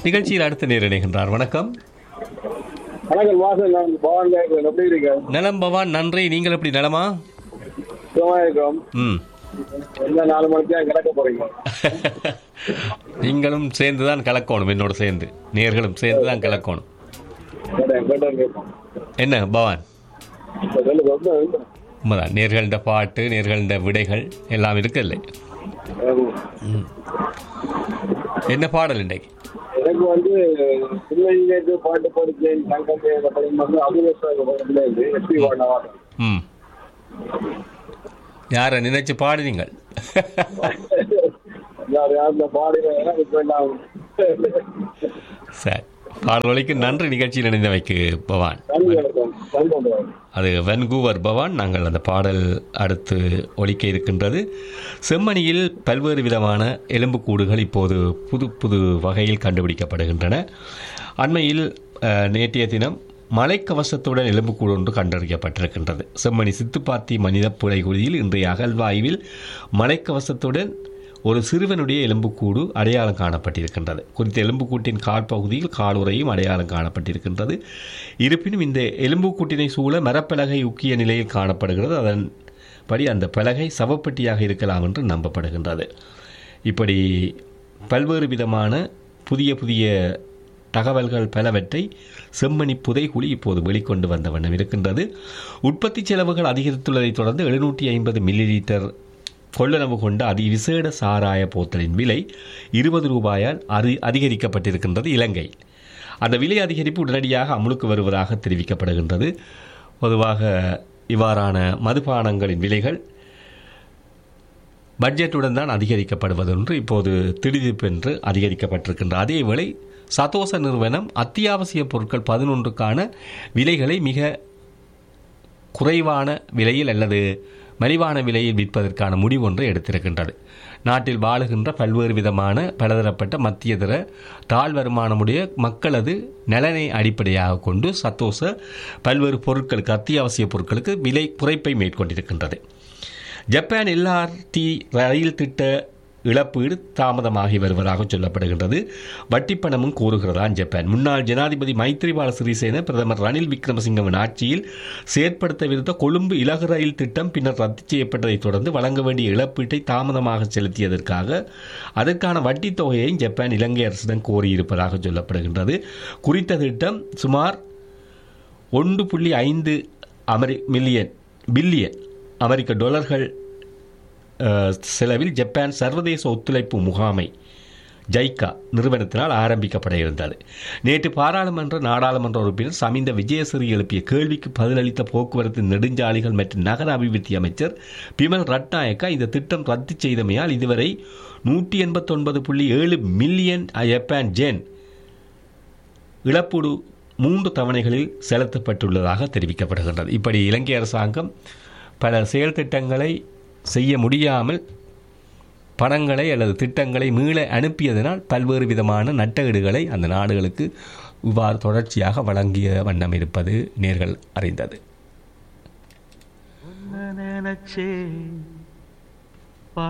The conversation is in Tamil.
நிகழ்ச்சியில் அடுத்த நேர் இணைகின்றார் வணக்கம் வணக்கம் வாசல் நான் பவான் கேட்கிறேன் எப்படி இருக்கேன் நலம் பவான் நன்றி நீங்கள் எப்படி நலமா சுகமா இருக்கோம் ம் என்ன நாலு மணிக்கு தான் கிடக்க போறீங்க நீங்களும் சேர்ந்து தான் கலக்கணும் என்னோட சேர்ந்து நேர்களும் சேர்ந்து தான் கலக்கணும் கேட்டேன் கேட்டேன் கேட்போம் என்ன பவான் இப்போ சொல்லு ரொம்ப இல்லை. உண்மைதான் நேர்கள்ட பாட்டு நேர்கள்ட விடைகள் எல்லாம் இருக்குல்ல ஆமா. என்ன பாடல் இன்றைக்கு எனக்கு வந்து பிள்ளைங்களுக்கு பாட்டு படிச்சேன் தங்கத்தை படம் வந்து அபிலேஷ் படத்துல இருந்து எஸ்பி வாடா ம் யாரை நினைச்சு பாடுனீங்கள் யார் யாருல பாடுறேன் இப்போ நான் சரி பாடல்களுக்கு நன்றி நிகழ்ச்சியில் இணைந்தவைக்கு பவான் நன்றி வணக்கம் நன்றி வணக்கம். அது வென்கூவர் பவான் நாங்கள் அந்த பாடல் அடுத்து ஒலிக்க இருக்கின்றது செம்மணியில் பல்வேறு விதமான எலும்புக்கூடுகள் இப்போது புது புது வகையில் கண்டுபிடிக்கப்படுகின்றன அண்மையில் அஹ், நேற்றைய தினம் மலைக்கவசத்துடன் எலும்புக்கூடு ஒன்று கண்டறியப்பட்டிருக்கின்றது செம்மணி சித்துப்பாத்தி மனித புலைகுடியில் இன்றைய அகழ்வாய்வில் மலைக்கவசத்துடன் ஒரு சிறுவனுடைய எலும்புக்கூடு அடையாளம் காணப்பட்டிருக்கின்றது குறித்த எலும்புக்கூட்டின் கால் பகுதியில் காலுறையும் அடையாளம் காணப்பட்டிருக்கின்றது இருப்பினும் இந்த எலும்புக்கூட்டினை சூழ மரப்பலகை உக்கிய நிலையில் காணப்படுகிறது அதன் படி அந்த பலகை சவப்பெட்டியாக இருக்கலாம் என்று நம்பப்படுகின்றது இப்படி பல்வேறு விதமான புதிய புதிய தகவல்கள் பலவற்றை செம்மணி புதைகுழி இப்போது வெளிக்கொண்டு வந்த வண்ணம் இருக்கின்றது உற்பத்தி செலவுகள் அதிகரித்துள்ளதைத் தொடர்ந்து எழுநூற்றி ஐம்பது மில்லி லிட்டர் கொள்ளளவு கொண்ட அதி விசேட சாராய போத்தலின் விலை இருபது ரூபாயால் அதி அதிகரிக்கப்பட்டிருக்கின்றது இலங்கை அந்த விலை அதிகரிப்பு உடனடியாக அமுலுக்கு வருவதாக தெரிவிக்கப்படுகின்றது பொதுவாக இவ்வாறான மதுபானங்களின் விலைகள் பட்ஜெட்டுடன் தான் அதிகரிக்கப்படுவதென்று இப்போது திடீரென்று அதிகரிக்கப்பட்டிருக்கின்ற அதேவேளை சதோச நிறுவனம் அத்தியாவசிய பொருட்கள் பதினொன்றுக்கான விலைகளை மிக குறைவான விலையில் அல்லது மலிவான விலையில் விற்பதற்கான முடிவொன்றை எடுத்திருக்கின்றது நாட்டில் வாழுகின்ற பல்வேறு விதமான பலதரப்பட்ட மத்தியதர தாழ் வருமானமுடைய மக்களது நலனை அடிப்படையாக கொண்டு சத்தோச பல்வேறு பொருட்களுக்கு அத்தியாவசிய பொருட்களுக்கு விலை குறைப்பை மேற்கொண்டிருக்கின்றது ஜப்பான் எல்ஆர்டி ரயில் திட்ட இழப்பீடு தாமதமாகி வருவதாக சொல்லப்படுகின்றது வட்டிப்பணமும் கூறுகிறதான் ஜப்பான் முன்னாள் ஜனாதிபதி மைத்ரிபால சிறிசேன பிரதமர் ரணில் விக்ரமசிங்கவின் ஆட்சியில் செயற்படுத்தவிருந்த கொழும்பு இலகு ரயில் திட்டம் பின்னர் ரத்து செய்யப்பட்டதைத் தொடர்ந்து வழங்க வேண்டிய இழப்பீட்டை தாமதமாக செலுத்தியதற்காக அதற்கான வட்டித் தொகையை ஜப்பான் இலங்கை அரசிடம் கோரியிருப்பதாக சொல்லப்படுகின்றது குறித்த திட்டம் சுமார் ஒன்று புள்ளி ஐந்து அமெரி மில்லியன் பில்லியன் அமெரிக்க டாலர்கள் அஹ், செலவில் ஜப்பான் சர்வதேச ஒத்துழைப்பு முகாமை ஜைக்கா நிறுவனத்தினால் ஆரம்பிக்கப்பட இருந்தது நேற்று பாராளுமன்ற நாடாளுமன்ற உறுப்பினர் சமிந்த விஜயசிறி எழுப்பிய கேள்விக்கு பதிலளித்த போக்குவரத்து நெடுஞ்சாலைகள் மற்றும் நகர அபிவிருத்தி அமைச்சர் பிமல் ரட்நாயக்கா இந்த திட்டம் ரத்து செய்தமையால் இதுவரை நூற்றி எண்பத்தொன்பது புள்ளி ஏழு மில்லியன் ஜப்பான் ஜென் இழப்பீடு மூன்று தவணைகளில் செலுத்தப்பட்டுள்ளதாக தெரிவிக்கப்படுகின்றது இப்படி இலங்கை அரசாங்கம் பல செயல் திட்டங்களை செய்ய முடியாமல் பணங்களை அல்லது திட்டங்களை மீள அனுப்பியதனால் பல்வேறு விதமான நட்டஈடுகளை அந்த நாடுகளுக்கு இவ்வாறு தொடர்ச்சியாக வழங்கிய வண்ணம் இருப்பது நேர்கள் அறிந்தது நினைச்சே